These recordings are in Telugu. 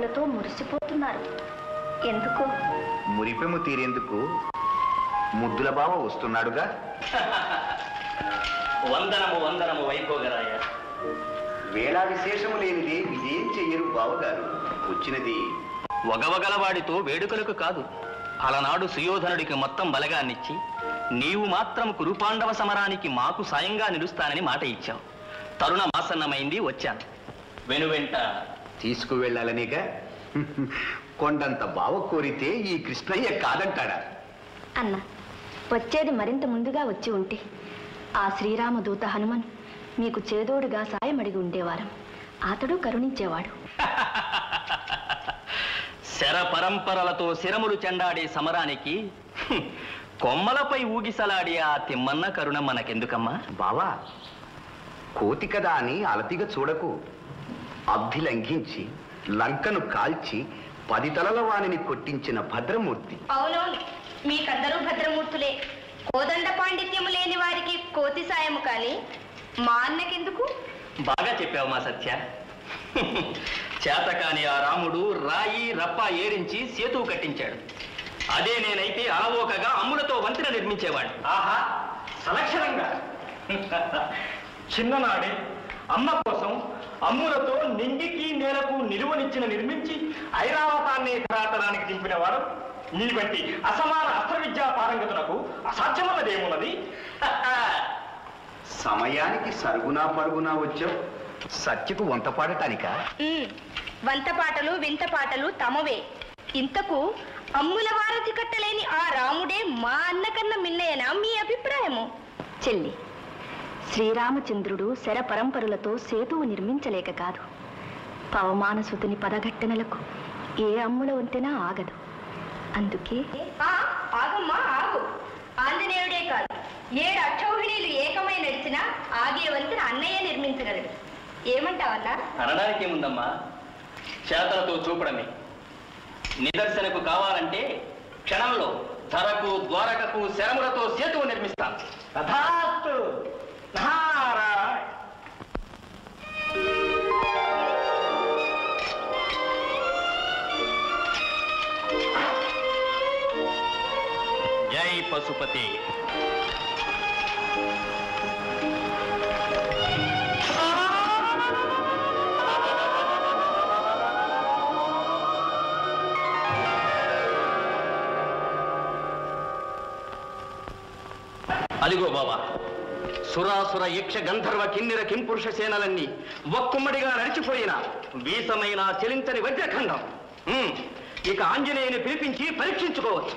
ముద్దులతో మురిసిపోతున్నారు ఎందుకు మురిపెము తీరేందుకు ముద్దుల బావ వస్తున్నాడుగా వందనము వందనము వైభోగరాయ వేళా విశేషము లేనిదే విజయం చెయ్యరు బావగారు వచ్చినది వగవగలవాడితో వేడుకలకు కాదు అలనాడు సుయోధనుడికి మొత్తం బలగాన్నిచ్చి నీవు మాత్రం కురుపాండవ సమరానికి మాకు సాయంగా నిలుస్తానని మాట ఇచ్చావు తరుణ మాసన్నమైంది వచ్చాను వెనువెంట తీసుకువెళ్ళాలనేగా కొండంత బావ కోరితే ఈ కృష్ణయ్య కాదంటాడా అన్న వచ్చేది మరింత ముందుగా వచ్చి ఉంటే ఆ శ్రీరామదూత హనుమన్ మీకు చేదోడుగా సాయం అడిగి ఉండేవారం అతడు కరుణించేవాడు శర పరంపరలతో శిరములు చెండాడే సమరానికి హ్మ్, కొమ్మలపై ఊగిసలాడే ఆ తిమ్మన్న కరుణ మనకెందుకమ్మా బావా కోతి కదా అని అలతిగా చూడకు అబ్ధి లంఘించి లంకను కాల్చి పది తలల వాణిని కొట్టించిన భద్రమూర్తి అవునవును మీకందరూ భద్రమూర్తులే కోదండ పాండిత్యము లేని వారికి కోతి సాయము కానీ మా అన్నకెందుకు బాగా చెప్పావు మా సత్య చేతకాని ఆ రాముడు రాయి రప్ప ఏరించి సేతువు కట్టించాడు అదే నేనైతే అలవోకగా అమ్ములతో వంతెన నిర్మించేవాడు ఆహా సలక్షణంగా చిన్ననాడే అమ్మ కోసం అమ్ములతో నింగికి నేలకు నిలువనిచ్చిన నిర్మించి ఐరావతాన్ని ధరాతరానికి దింపినవాడు నీ వంటి అసమాన అస్త్ర విద్యా పారంగతులకు అసాధ్యమన్నదేమున్నది సమయానికి సరుగునా పరుగునా వచ్చావు సత్యకు వంత పాడటానికా ఉమ్, వంత పాటలు వింత పాటలు తమవే ఇంతకు అమ్ముల వారధి కట్టలేని ఆ రాముడే మా అన్నకన్న మిన్నయనా మీ అభిప్రాయము చెల్లి శ్రీరామచంద్రుడు శర పరంపరులతో సేతువు నిర్మించలేక కాదు పవమానసుతుని పదఘట్టనలకు ఏ అమ్ముల వంతెనా ఆగదు అందుకే ఆ, ఆగమ్మా ఆగు ఆంజనేయుడే కాదు ఏడు అక్షౌహిణీలు ఏకమై నడిచినా ఆగే వంతున అన్నయ్య నిర్మించగలడు ఏమంటావన్నా అనడానికి ఏముందమ్మా చేతలతో చూపడమే నిదర్శనకు కావాలంటే క్షణంలో ధరకు ద్వారకకు శరములతో సేతువు నిర్మిస్తాను తథాస్తు నారాయణ జై పశుపతి అదిగో బాబా సురాసుర యక్ష గంధర్వ కిన్నెర కింపురుష సేనలన్నీ ఒక్కుమ్మడిగా నడిచిపోయిన వీసమైన చెలించని వజ్రఖండం ఉమ్, ఇక ఆంజనేయుని పిలిపించి పరీక్షించుకోవచ్చు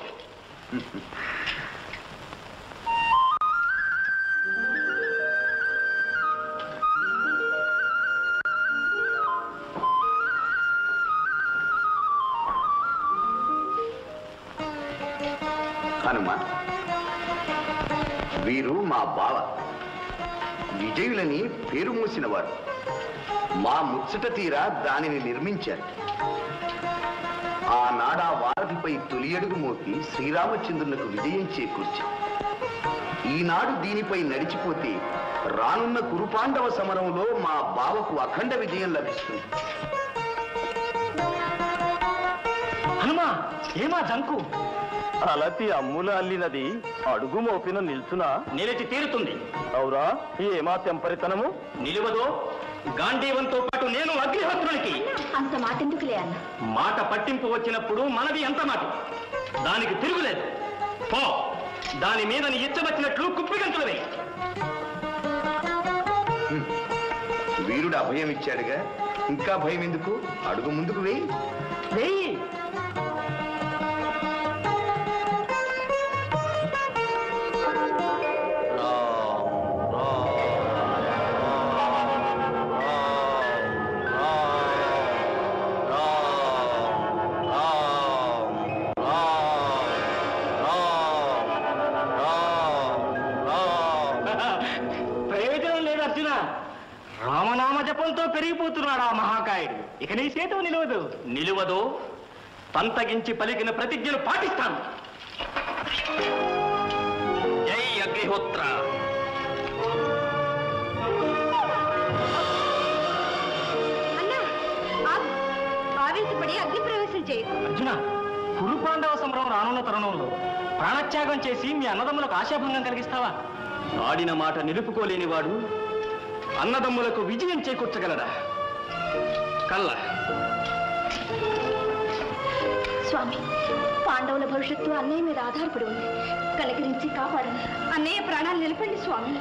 హనుమ వీరు మా బావ విజయులని పేరు మూసిన వారు మా ముచ్చట తీరా దానిని నిర్మించారు ఆనాడా వారధిపై తొలి అడుగు మోపి శ్రీరామచంద్రునికి విజయం చేకూర్చారు ఈనాడు దీనిపై నడిచిపోతే రానున్న కురుపాండవ సమరంలో మా బావకు అఖండ విజయం లభిస్తుంది హనుమా ఏమా జంకు అలతి అమ్ముల అల్లినది అడుగు మోపిన నిల్చునా నిలిచి తీరుతుంది అవురా ఏమా తెంపరితనము నిలువదో గాంధీవంతో పాటు నేను అగ్నిహోత్రునికి అంత మాటెందుకులే అన్న మాట పట్టింపు వచ్చినప్పుడు మనది ఎంత మాట దానికి తిరుగులేదు పో దాని మీద నీ ఇచ్చవచ్చినట్లు కుప్పిగంతులవే వీరుడు అభయం ఇచ్చాడుగా ఇంకా భయం ఎందుకు అడుగు ముందుకు వేయి వెయ్యి ప్రయోజనం లేదు అర్జున రామనామ జపంతో పెరిగిపోతున్నాడు ఆ మహాకాయుడు ఇక నీ చేతువు నిలవదు నిలువదు పంతగించి పలికిన ప్రతిజ్ఞను పాటిస్తాను జై అగ్నిహోత్ర అన్నా ఆగు. ఆవేశపడి సమరం రానున్న తరుణంలో ప్రాణత్యాగం చేసి మీ అన్నదమ్ములకు ఆశాభంగం కలిగిస్తావా ఆడిన మాట నిలుపుకోలేని వాడు అన్నదమ్ములకు విజయం చేకూర్చగలడా కల్లా స్వామి పాండవుల భవిష్యత్తు అన్నయ్య మీద ఆధారపడి ఉంది కనికరించి కాపాడండి అన్నయ్య ప్రాణాలు నిలపండి స్వామి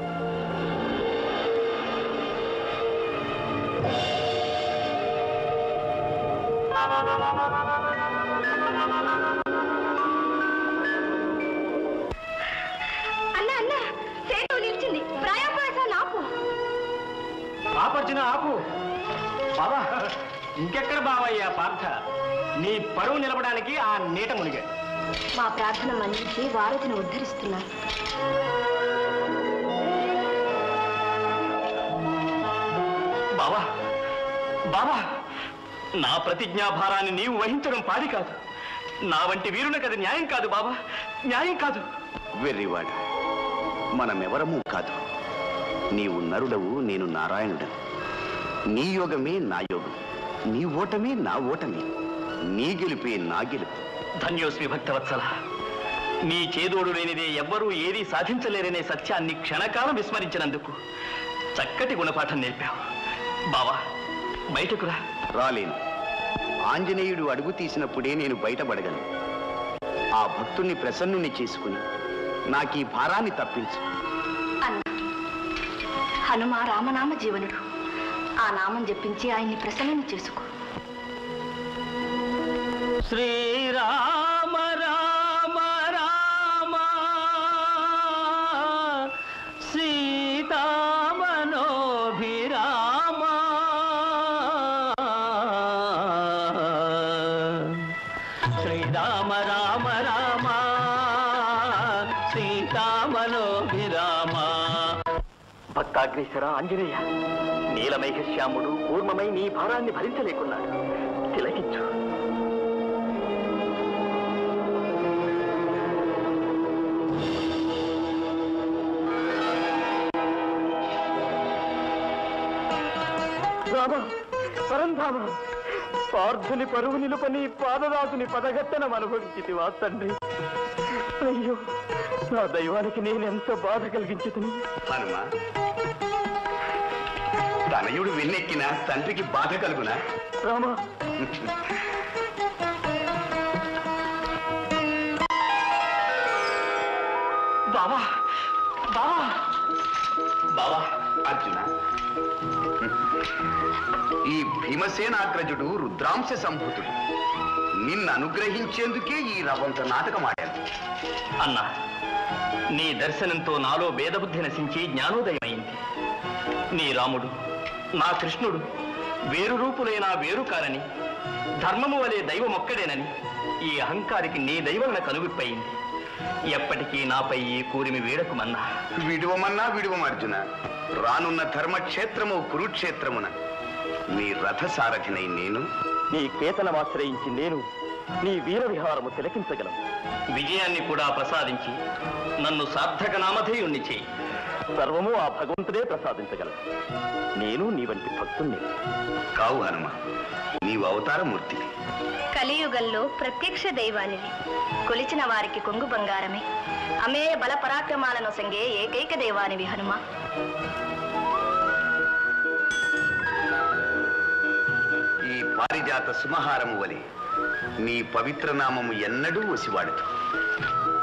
అన్న అన్న సేటు నిలిచింది ప్రాయోపవేశం నాకు ఆపర్జున ఆపు బాబా ఇంకెక్కడ బావయ్యా పార్థ నీ పరువు నిలపడానికి ఆ నీట మునిగా మా ప్రార్థన మన్నించి వారధిని ఉద్ధరిస్తున్నారు బావా బావా నా ప్రతిజ్ఞాభారాన్ని నీవు వహించడం పాడి కాదు నా వంటి వీరునకు అది న్యాయం కాదు బాబా న్యాయం కాదు వెర్రివాడ మనమెవరమూ కాదు నీవు నరుడవు నేను నారాయణుడను నీ యోగమే నా యోగం నీ ఓటమే నా ఓటమే నీ గెలుపే నా గెలుపు ధన్యోస్మి భక్తవత్సల నీ చేదోడు లేనిదే ఎవ్వరూ ఏదీ సాధించలేరనే సత్యాన్ని క్షణకాలం విస్మరించినందుకు చక్కటి గుణపాఠం నేర్పావు బావా బయటకు రా రాలేను ఆంజనేయుడు అడుగు తీసినప్పుడే నేను బయటపడగలను ఆ భక్తుణ్ణి ప్రసన్నుని చేసుకుని నాకీ భారాన్ని తప్పించు అన్న హనుమ రామనామ జీవనుడు ఆ నామం జపించి ఆయన్ని ప్రసన్నం చేసుకో శ్రీరామ రామ రామ సీతామనోభిరామ శ్రీరామ రామ రామ సీతామనోభిరామ భక్తాగ్నేశ్వర ఆంజనేయ నీలమేఘశ్యాముడు కూర్మమై నీ భారాన్ని భరించలేకున్నాడు తిలకించు రామ పరంధామ పార్థుని పరువు నిలుపని పాదదాసుని పదగట్టనం అనుభవించితివా తండ్రి అయ్యో నా దైవానికి నేను ఎంత బాధ కలిగించుతుని హనుమ తనయుడు వెన్నెక్కిన తండ్రికి బాధ కలుగునా రామ బావా బావా బావా అర్జున ఈ భీమసేనాగ్రజుడు రుద్రాంశ సంభూతుడు నిన్ను అనుగ్రహించేందుకే ఈ రవంత నాటకం ఆడాను అన్నా నీ దర్శనంతో నాలో భేదబుద్ధి నశించి జ్ఞానోదయమైంది నీ రాముడు నా కృష్ణుడు వేరు రూపులైన వేరు కారని ధర్మము వలె దైవమొక్కడేనని ఈ అహంకారికి నీ దైవమున కనువిప్పయింది ఎప్పటికీ నాపై ఈ కూరిమి వీడకుమన్నా విడువమన్నా విడువం అర్జున రానున్న ధర్మక్షేత్రము కురుక్షేత్రమున నీ రథసారథినై నేను నీ కేతనమాశ్రయించి నేను నీ వీర విహారము తిలకించగలను విజయాన్ని కూడా ప్రసాదించి నన్ను సార్థక నామధేయుణ్ణి చేయి సర్వము ఆ భగవంతుడే ప్రసాదించగలను నేను నీ వంటి భక్తుణ్ణి కావు హనుమ నీవు అవతారమూర్తివి కలియుగంలో ప్రత్యక్ష దైవానివి కొలిచిన వారికి కొంగు బంగారమే అమేయ బల పరాక్రమాలను సంగే ఏకైక దైవానివి హనుమ ఈ పారిజాత సుమహారము వలె నీ పవిత్ర నామము ఎన్నడూ వసివాడదు